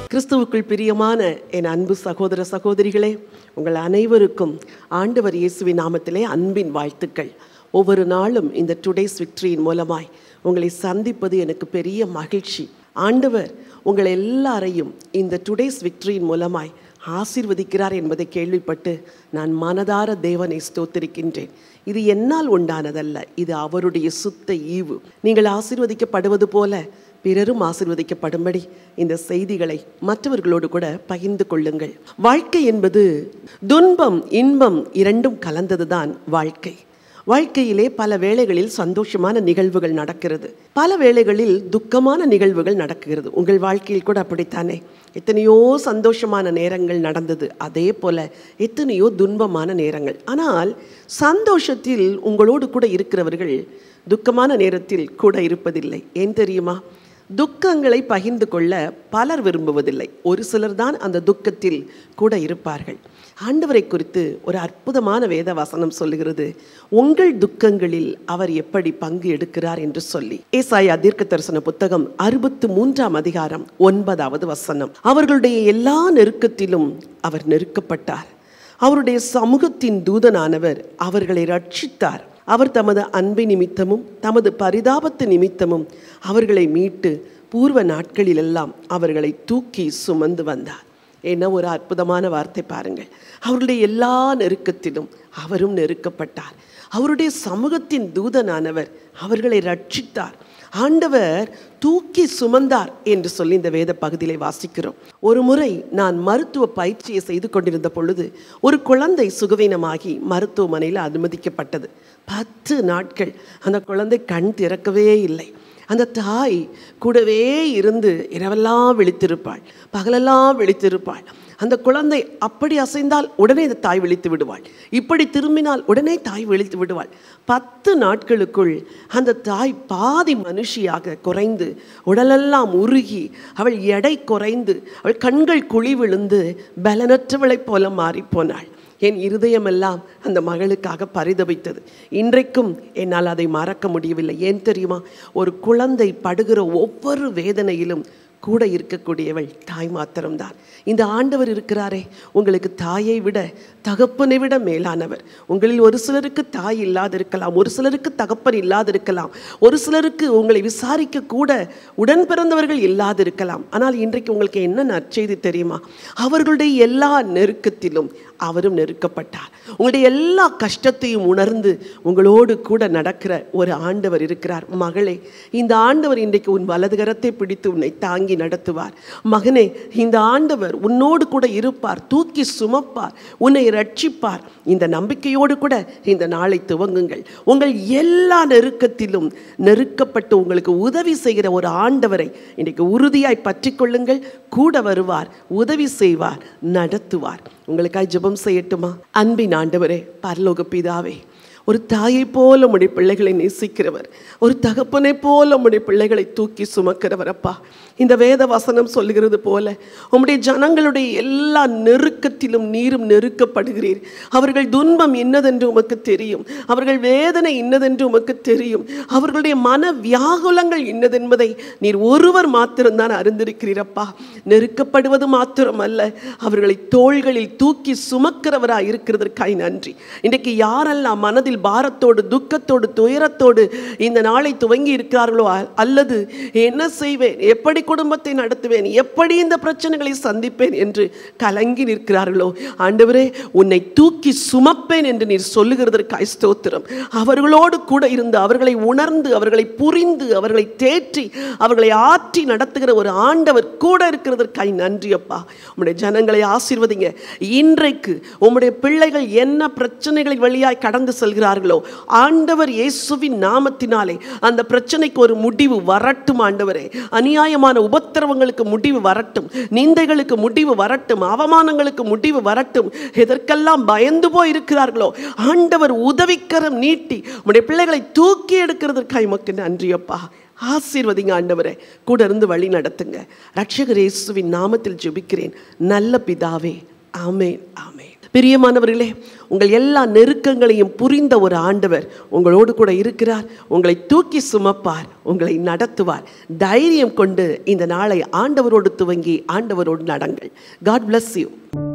கிறிஸ்துவுக்குள் பிரியமான என் அன்பு சகோதர சகோதரிகளே உங்கள் அனைவருக்கும் ஆண்டவர் இயேசுவின் நாமத்திலே அன்பின் வாழ்த்துக்கள் ஒவ்வொரு நாளும் இந்த டுடேஸ் விக்டரியின் மூலமாய் உங்களை சந்திப்பது எனக்கு பெரிய மகிழ்ச்சி ஆண்டவர் உங்கள் எல்லாரையும் இந்த டுடேஸ் விக்டரியின் மூலமாய் ஆசீர்வதிக்கிறார் என்பதை கேள்விப்பட்டு நான் மனதார தேவனை ஸ்தோத்திருக்கின்றேன் இது என்னால் உண்டானதல்ல இது அவருடைய சுத்த ஈவு நீங்கள் ஆசீர்வதிக்கப்படுவது போல பிறரும் ஆசீர்வதிக்கப்படும்படி இந்த செய்திகளை மற்றவர்களோடு கூட பகிர்ந்து கொள்ளுங்கள் வாழ்க்கை என்பது துன்பம் இன்பம் இரண்டும் கலந்ததுதான் வாழ்க்கை வாழ்க்கையிலே பல வேளைகளில் சந்தோஷமான நிகழ்வுகள் நடக்கிறது பல வேளைகளில் துக்கமான நிகழ்வுகள் நடக்கிறது உங்கள் வாழ்க்கையில் கூட அப்படித்தானே எத்தனையோ சந்தோஷமான நேரங்கள் நடந்தது அதே போல எத்தனையோ துன்பமான நேரங்கள் ஆனால் சந்தோஷத்தில் உங்களோடு கூட இருக்கிறவர்கள் துக்கமான நேரத்தில் கூட இருப்பதில்லை ஏன் தெரியுமா துக்கங்களை பகிர்ந்து கொள்ள பலர் விரும்புவதில்லை ஒரு சிலர் தான் அந்த துக்கத்தில் கூட இருப்பார்கள் ஆண்டவரை குறித்து ஒரு அற்புதமான வேத வசனம் சொல்லுகிறது உங்கள் துக்கங்களில் அவர் எப்படி பங்கு எடுக்கிறார் என்று சொல்லி ஏசாயா தீர்க்க தரிசன புத்தகம் அறுபத்து மூன்றாம் அதிகாரம் ஒன்பதாவது வசனம் அவர்களுடைய எல்லா நெருக்கத்திலும் அவர் நெருக்கப்பட்டார் அவருடைய சமூகத்தின் தூதனானவர் அவர்களை ரட்சித்தார் அவர் தமது அன்பை நிமித்தமும் தமது பரிதாபத்து நிமித்தமும் அவர்களை மீட்டு பூர்வ நாட்களிலெல்லாம் அவர்களை தூக்கி சுமந்து வந்தார் என்ன ஒரு அற்புதமான வார்த்தை பாருங்கள் அவருடைய எல்லா நெருக்கத்திலும் அவரும் நெருக்கப்பட்டார் அவருடைய சமூகத்தின் தூதனானவர் அவர்களை ரட்சித்தார் ஆண்டவர் தூக்கி சுமந்தார் என்று சொல்லி இந்த வேத பகுதியிலே வாசிக்கிறோம் ஒரு முறை நான் மருத்துவ பயிற்சியை செய்து கொண்டிருந்த பொழுது ஒரு குழந்தை சுகவீனமாகி மருத்துவமனையில் அனுமதிக்கப்பட்டது பத்து நாட்கள் அந்த குழந்தை கண் திறக்கவே இல்லை அந்த தாய் கூடவே இருந்து இரவெல்லாம் விழித்திருப்பாள் பகலெல்லாம் விழித்திருப்பாள் அந்த குழந்தை அப்படி அசைந்தால் உடனே இந்த தாய் விழித்து விடுவாள் இப்படி திரும்பினால் உடனே தாய் விழித்து விடுவாள் பத்து நாட்களுக்குள் அந்த தாய் பாதி மனுஷியாக குறைந்து உடலெல்லாம் உருகி அவள் எடை குறைந்து அவள் கண்கள் குழி விழுந்து பலனற்றவளைப் போல மாறிப்போனாள் என் இருதயமெல்லாம் அந்த மகளுக்காக பரிதபித்தது இன்றைக்கும் என்னால் அதை மறக்க முடியவில்லை ஏன் தெரியுமா ஒரு குழந்தை படுகிற ஒவ்வொரு வேதனையிலும் கூட இருக்கக்கூடியவள் தாய் மாத்திரம்தான் இந்த ஆண்டவர் இருக்கிறாரே உங்களுக்கு தாயை விட தகப்பனை விட மேலானவர் உங்களில் ஒரு சிலருக்கு தாய் இல்லாதிருக்கலாம் ஒரு சிலருக்கு தகப்பன் இல்லாதிருக்கலாம் ஒரு சிலருக்கு உங்களை விசாரிக்க கூட உடன் பிறந்தவர்கள் இல்லாதிருக்கலாம் ஆனால் இன்றைக்கு உங்களுக்கு என்ன நற்செய்தி தெரியுமா அவர்களுடைய எல்லா நெருக்கத்திலும் அவரும் நெருக்கப்பட்டார் உங்களுடைய எல்லா கஷ்டத்தையும் உணர்ந்து உங்களோடு கூட நடக்கிற ஒரு ஆண்டவர் இருக்கிறார் மகளே இந்த ஆண்டவர் இன்றைக்கு உன் வலதுகரத்தை பிடித்து உன்னை தாங்கி நடத்துவார் மகனே இந்த ஆண்டவர் உன்னோடு கூட இருப்பார் தூக்கி சுமப்பார் உன்னை ரட்சிப்பார் இந்த நம்பிக்கையோடு கூட இந்த நாளை துவங்குங்கள் உங்கள் எல்லா நெருக்கத்திலும் நெருக்கப்பட்டு உங்களுக்கு உதவி செய்கிற ஒரு ஆண்டவரை இன்றைக்கு உறுதியாய் பற்றி கொள்ளுங்கள் கூட வருவார் உதவி செய்வார் நடத்துவார் உங்களுக்காய் ஜெபம் செய்யட்டுமா அன்பின் ஆண்டவரே பரலோக பிதாவே ஒரு தாயை போல உடைய பிள்ளைகளை நேசிக்கிறவர் ஒரு தகப்பனை போல உடைய பிள்ளைகளை தூக்கி சுமக்கிறவர் அப்பா இந்த வேத வசனம் சொல்லுகிறது போல உம்முடைய ஜனங்களுடைய எல்லா நெருக்கத்திலும் நீரும் நெருக்கப்படுகிறீர் அவர்கள் துன்பம் இன்னதென்று உமக்கு தெரியும் அவர்கள் வேதனை இன்னதென்று உமக்கு தெரியும் அவர்களுடைய மன வியாகுலங்கள் இன்னதென்பதை நீர் ஒருவர் மாத்திரம்தான் அறிந்திருக்கிறீரப்பா நெருக்கப்படுவது மாத்திரம் அல்ல அவர்களை தோள்களில் தூக்கி சுமக்கிறவராய் இருக்கிறதற்காய் நன்றி இன்றைக்கு யாரெல்லாம் மனதில் பாரத்தோடு துக்கத்தோடு துயரத்தோடு இந்த நாளை துவங்கி இருக்கிறார்களோ அ- அல்லது என்ன செய்வேன் எப்படி குடும்பத்தை நடத்துவேன் எப்படி இந்த பிரச்சனைகளை சந்திப்பேன் என்று கலங்கி நிற்கிறார்களோ ஆண்டவரே உன்னை தூக்கி சுமப்பேன் என்று நீர் சொல்லுகிறதற்காய் ஸ்தோத்திரம் அவர்களோடு கூட இருந்து அவர்களை உணர்ந்து அவர்களை புரிந்து அவர்களை தேற்றி அவர்களை ஆற்றி நடத்துகிற ஒரு ஆண்டவர் கூட இருக்கிறதற்காய் நன்றி அப்பா உம்முடைய ஜனங்களை ஆசீர்வதிங்க இன்றைக்கு உம்முடைய பிள்ளைகள் என்ன பிரச்சனைகளின் வழியாய் கடந்து செல்கிறார்களோ ஆண்டவர் இயேசுவின் நாமத்தினாலே அந்த பிரச்சனைக்கு ஒரு முடிவு வரட்டும் ஆண்டவரே அநியாயமான உபத்திரவங்களுக்கு முடிவு வரட்டும் நிந்தைகளுக்கு முடிவு வரட்டும் அவமானங்களுக்கு முடிவு வரட்டும் எதற்கெல்லாம் பயந்து போய் இருக்கிறார்களோ ஆண்டவர் உதவிக்கரம் நீட்டி உடைய பிள்ளைகளை தூக்கி எடுக்கிறதற்காக உமக்கு நன்றியப்பா ஆசீர்வதிங்க ஆண்டவரே கூட இருந்து வழி நடத்துங்க ரட்சகர் இயேசுவின் நாமத்தில் ஜெபிக்கிறேன் நல்ல பிதாவே ஆமென் ஆமென் பிரியமானவர்களே உங்கள் எல்லா நெருக்கங்களையும் புரிந்த ஒரு ஆண்டவர் உங்களோடு கூட இருக்கிறார் உங்களை தூக்கி சுமப்பார் உங்களை நடத்துவார் தைரியம் கொண்டு இந்த நாளை ஆண்டவரோடு துவங்கி ஆண்டவரோடு நடங்கள் காட் bless யூ